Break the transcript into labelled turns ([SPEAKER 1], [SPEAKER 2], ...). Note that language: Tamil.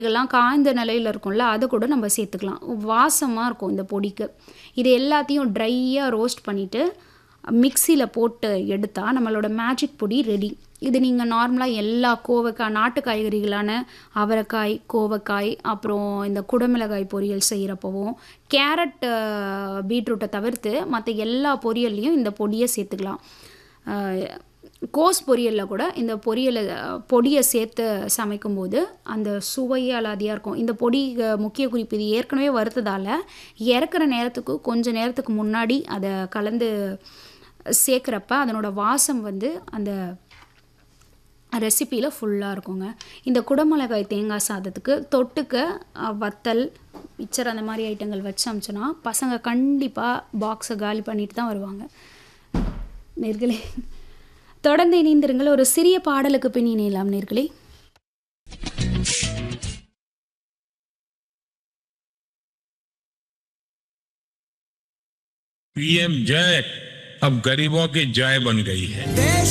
[SPEAKER 1] இதெல்லாம் காய்ந்த நிலையில இருக்கும்ல, அத கூட நம்ம சேர்த்துக்கலாம். வாசமா இருக்கும் இந்த பொடிக்கு. இது எல்லாத்தையும் ட்ரையா ரோஸ்ட் பண்ணிட்டு, மிக்ஸியில போட்டு எடுத்தா நம்மளோட மேஜிக் பொடி ரெடி. இது நீங்க நார்மலா எல்லா கோவக்காய், நாட்டு காய்கறிகளான அவரைக்காய், கோவக்காய், அப்புறம் இந்த குடமிளகாய் பொரியல் செய்றப்பவும், கேரட், பீட்ரூட்ட தவிர்த்து மத்த எல்லா பொரியல்லயும் இந்த பொடிய சேர்த்துக்கலாம். அ கோஸ் பொரியல்ல கூட இந்த பொரியல பொடிய சேர்த்து சமைக்கும்போது, அந்த சுவையே அலாதியா இருக்கும். இந்த பொடி முக்கிய குறிப்பு இது ஏற்கனவே வறுத்ததால, இறக்குற நேரத்துக்கு கொஞ்ச நேரத்துக்கு முன்னாடி அத கலந்து சேர்க்கிறப்ப, அதனோட வாசம் வந்து அந்த ரெசிபியில ஃபுல்லா இருக்குங்க. இந்த குடமிளகாய் தேங்காய் சாதத்துக்கு தொட்டுக்க அ வத்தல், மிச்சர் அந்த மாரி ஐட்டங்கள் வச்சு அனுப்பிச்சோன்னா, பசங்க கண்டிப்பா பாக்ஸ காலி பண்ணிட்டு தான் வருவாங்க. நேயர்களே தொடர்ந்து இணைந்திருங்கள். ஒரு சிறிய பாடலுக்கு பின் இணையலாம் நேயர்களே.
[SPEAKER 2] पीएम जय अब गरीबों की जय बन गई है
[SPEAKER 3] देश